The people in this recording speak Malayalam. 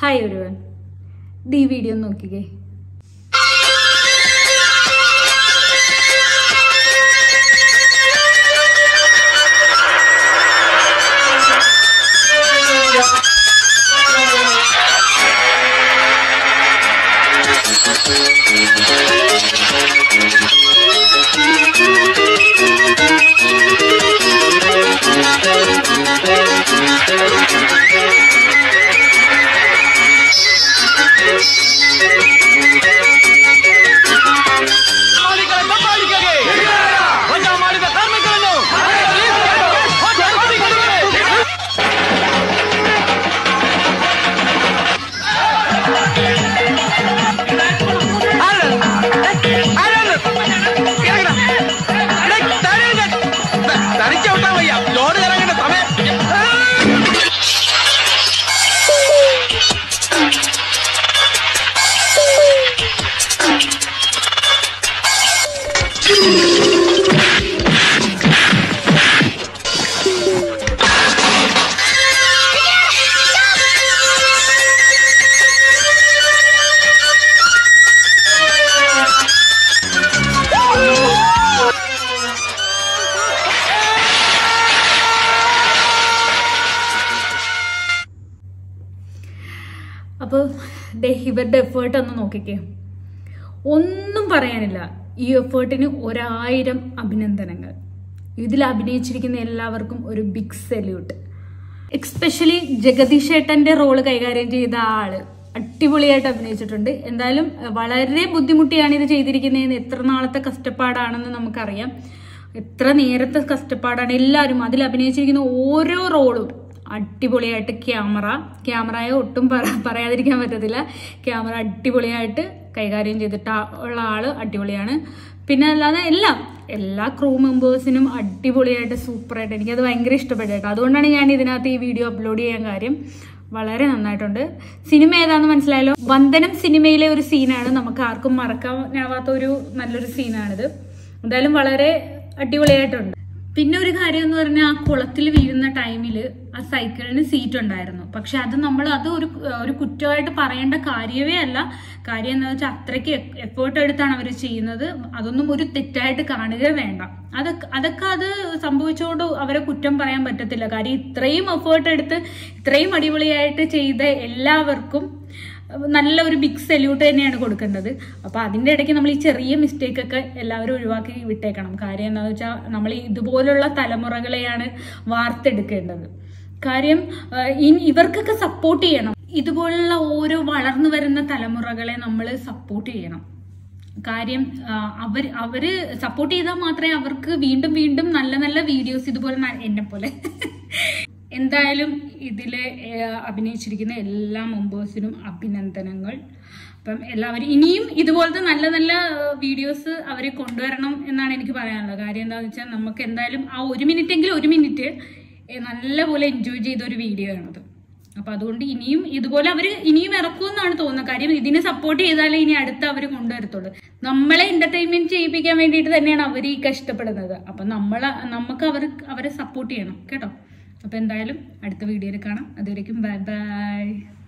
ഹായ് ഒരുവൻ ഈ വീഡിയോ ഒന്ന് നോക്കിക്കേ ಮಾಡಿದ ದಬ್ಬಾಳಿಕೆಗೆ ವಜಾ ಮಾಡಿದ ಕಾರ್ಮಿಕರನ್ನು ವಜಾ ಮಾಡಿಗಳಿಗೆ തനിച്ചവിട്ടാ ലോഡ് ഇറങ്ങേണ്ട സമയം അപ്പോൾ ദേ ഇവരുടെ എഫേർട്ട് ഒന്ന് നോക്കിക്കേ ഒന്നും പറയാനില്ല ഈ എഫേർട്ടിന് ഒരായിരം അഭിനന്ദനങ്ങൾ ഇതിൽ അഭിനയിച്ചിരിക്കുന്ന എല്ലാവർക്കും ഒരു ബിഗ് സല്യൂട്ട് എക്സ്പെഷ്യലി ജഗദീഷ് ഏട്ടന്റെ റോള് കൈകാര്യം ചെയ്ത ആള് അടിപൊളിയായിട്ട് അഭിനയിച്ചിട്ടുണ്ട് എന്തായാലും അഹ് വളരെ ബുദ്ധിമുട്ടിയാണ് ഇത് ചെയ്തിരിക്കുന്നതെന്ന് എത്ര നാളത്തെ കഷ്ടപ്പാടാണെന്ന് നമുക്കറിയാം എത്ര നേരത്തെ കഷ്ടപ്പാടാണ് എല്ലാവരും അതിൽ അഭിനയിച്ചിരിക്കുന്ന ഓരോ റോളും അടിപൊളിയായിട്ട് ക്യാമറ ക്യാമറയെ ഒട്ടും പറ- പറയാതിരിക്കാൻ പറ്റത്തില്ല ക്യാമറ അടിപൊളിയായിട്ട് കൈകാര്യം ചെയ്തിട്ട് ഉള്ള ആള് അടിപൊളിയാണ് പിന്നെ അല്ലാതെ എല്ലാം എല്ലാ ക്രൂ മെമ്പേഴ്സിനും അടിപൊളിയായിട്ട് സൂപ്പറായിട്ട് എനിക്കത് ഭയങ്കര ഇഷ്ടപ്പെട്ടു കേട്ടോ അതുകൊണ്ടാണ് ഞാൻ ഇതിനകത്ത് ഈ വീഡിയോ അപ്ലോഡ് ചെയ്യാൻ കാര്യം വളരെ നന്നായിട്ടുണ്ട് സിനിമ ഏതാന്ന് മനസ്സിലായല്ലോ വന്ദനം സിനിമയിലെ ഒരു സീനാണ് നമുക്ക് ആർക്കും മറക്കാനാവാത്ത ഒരു നല്ലൊരു സീനാണിത് എന്തായാലും വളരെ അടിപൊളിയായിട്ടുണ്ട് പിന്നെ ഒരു കാര്യം എന്ന് പറഞ്ഞാൽ ആ കുളത്തിൽ വീഴുന്ന ടൈമിൽ ആ സൈക്കിളിന് സീറ്റ് ഉണ്ടായിരുന്നു പക്ഷെ അത് നമ്മൾ അത് ഒരു ഒരു കുറ്റമായിട്ട് പറയേണ്ട കാര്യമേ അല്ല കാര്യം എന്താ വെച്ചാൽ അത്രയ്ക്ക് എഫേർട്ട് എടുത്താണ് അവർ ചെയ്യുന്നത് അതൊന്നും ഒരു തെറ്റായിട്ട് കാണുക വേണ്ട അതൊക്കെ അതൊക്കെ അത് സംഭവിച്ചുകൊണ്ട് അവരെ കുറ്റം പറയാൻ പറ്റത്തില്ല കാര്യം ഇത്രയും എഫേർട്ട് എടുത്ത് ഇത്രയും അടിപൊളിയായിട്ട് ചെയ്ത എല്ലാവർക്കും നല്ല ഒരു ബിഗ് സല്യൂട്ട് തന്നെയാണ് കൊടുക്കേണ്ടത് അപ്പൊ അതിന്റെ ഇടയ്ക്ക് നമ്മൾ ഈ ചെറിയ മിസ്റ്റേക്ക് ഒക്കെ എല്ലാവരും ഒഴിവാക്കി വിട്ടേക്കണം കാര്യം എന്താണെന്ന് വെച്ചാൽ നമ്മൾ ഇതുപോലുള്ള തലമുറകളെയാണ് വാർത്തെടുക്കേണ്ടത് കാര്യം ആ, ഇനി ഇവർക്കൊക്കെ സപ്പോർട്ട് ചെയ്യണം ഇതുപോലുള്ള ഓരോ വളർന്നു വരുന്ന തലമുറകളെ നമ്മൾ സപ്പോർട്ട് ചെയ്യണം കാര്യം ആ, അവർ അവര് സപ്പോർട്ട് ചെയ്താൽ മാത്രമേ അവർക്ക് വീണ്ടും വീണ്ടും നല്ല നല്ല വീഡിയോസ് ഇതുപോലെ എന്നെ പോലെ എന്തായാലും ഇതിലെ ഏഹ്, അഭിനയിച്ചിരിക്കുന്ന എല്ലാ മെമ്പേഴ്സിനും അഭിനന്ദനങ്ങൾ അപ്പം എല്ലാവരും ഇനിയും ഇതുപോലത്തെ നല്ല നല്ല വീഡിയോസ് അവരെ കൊണ്ടുവരണം എന്നാണ് എനിക്ക് പറയാനുള്ളത് കാര്യം എന്താണെന്ന് വെച്ചാൽ നമുക്ക് എന്തായാലും ആ ഒരു മിനിറ്റ് എങ്കിലും ഒരു മിനിറ്റ് നല്ലപോലെ എൻജോയ് ചെയ്ത ഒരു വീഡിയോ ആണത് അപ്പൊ അതുകൊണ്ട് ഇനിയും ഇതുപോലെ അവർ ഇനിയും ഇറക്കുമെന്നാണ് തോന്നുന്നത് കാര്യം ഇതിനെ സപ്പോർട്ട് ചെയ്താലേ ഇനി അടുത്ത് അവർ കൊണ്ടുവരത്തുള്ളൂ നമ്മളെ എന്റർടൈൻമെന്റ് ചെയ്യിപ്പിക്കാൻ വേണ്ടിയിട്ട് തന്നെയാണ് അവർ ഈ കഷ്ടപ്പെടുന്നത് അപ്പൊ നമ്മളെ നമുക്ക് അവർ അവരെ സപ്പോർട്ട് ചെയ്യണം കേട്ടോ അപ്പൊ എന്തായാലും അടുത്ത വീഡിയോയിൽ കാണാം അതുവരേക്കും ബൈ ബൈ